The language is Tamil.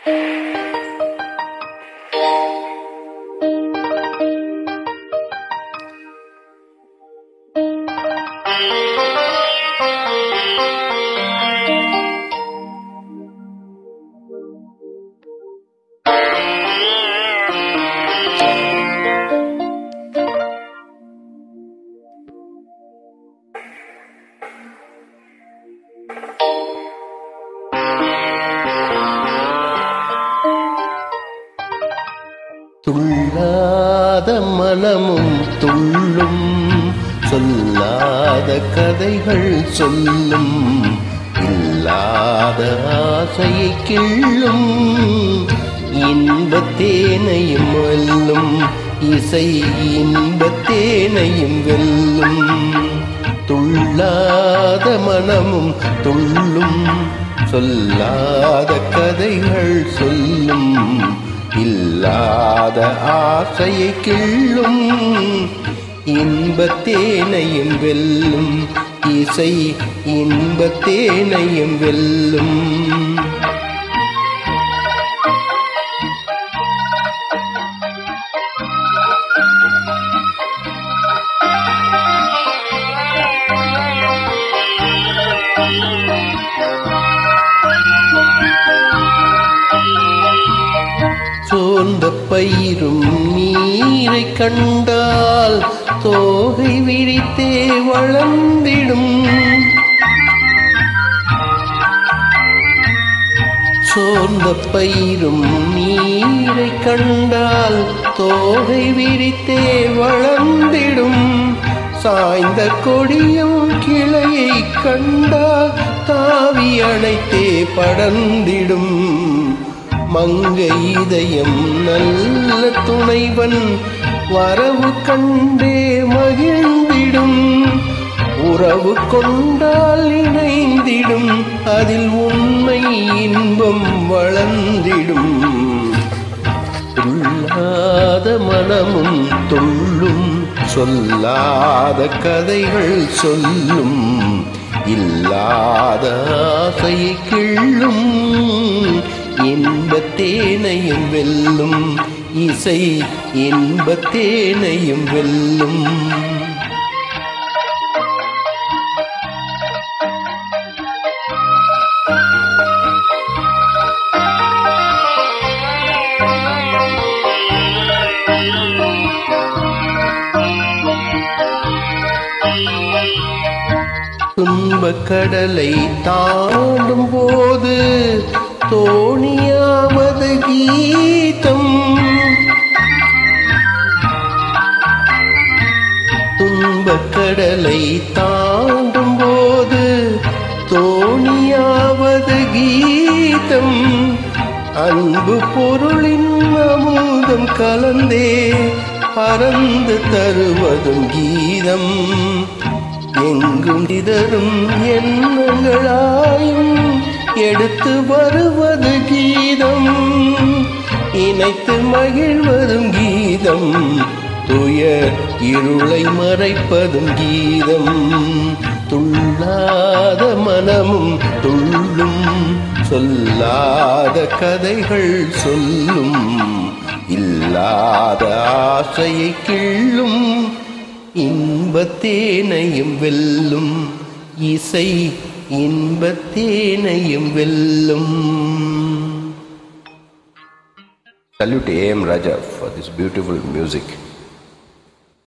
துள்ளாத மனமும் துள்ளும் சொல்லாத கதைகள் சொல்லும் இல்லாத ஆசையை கிள்ளும் இன்பத்தேனையும் வெல்லும் இசை இன்பத்தேனையும் வெல்லும் துள்ளாத மனமும் துள்ளும் சொல்லாத கதைகள் சொல்லும் இல்லாத ஆசையை கிள்ளும் இன்பத்தேனையும் வெல்லும் இசை இன்பத்தேனையும் வெல்லும் சோர்ந்த பயிரும் நீரை கண்டால் தோகை விரித்தே வளர்ந்திடும் சோர்ந்த பயிரும் நீரை கண்டால் தோகை விரித்தே வளர்ந்திடும் சாய்ந்த கொடியும் கிளையை கண்டால் தாவி அணைத்தே படர்ந்திடும் மங்கை இதயம் நல்ல துணைவன் வரவு கண்டே மகிழ்ந்திடும் உறவு கொண்டால் இணைந்திடும் அதில் உண்மை இன்பம் வளர்ந்திடும் துள்ளாத மனமும் துள்ளும் சொல்லாத கதைகள் சொல்லும் இல்லாத ஆசையை கிள்ளும் இன்பத்தேனையும் வெல்லும் இசை இன்பத்தேனையும் வெல்லும் துன்பக் கடலை தாண்டும் போது தோணியாவது கீதம் துன்பக் கடலை தாண்டும் போது தோணியாவது கீதம் அன்பு பொருளின் அமுதம் கலந்தே பறந்து தருவதும் கீதம் எங்கும் இதரும் எண்ணங்களாயும் எடுத்து வருவது கீதம் இணைத்து மகிழ்வதும் கீதம் துயர் இருளை மறைப்பதும் கீதம் துள்ளாத மனமும் துள்ளும் சொல்லாத கதைகள் சொல்லும் இல்லாத ஆசையை கிள்ளும் இன்பத்தேனையும் வெல்லும் இசை இன்பத்தேனையும் வெல்லும் Salute A.M. Raja for this beautiful music.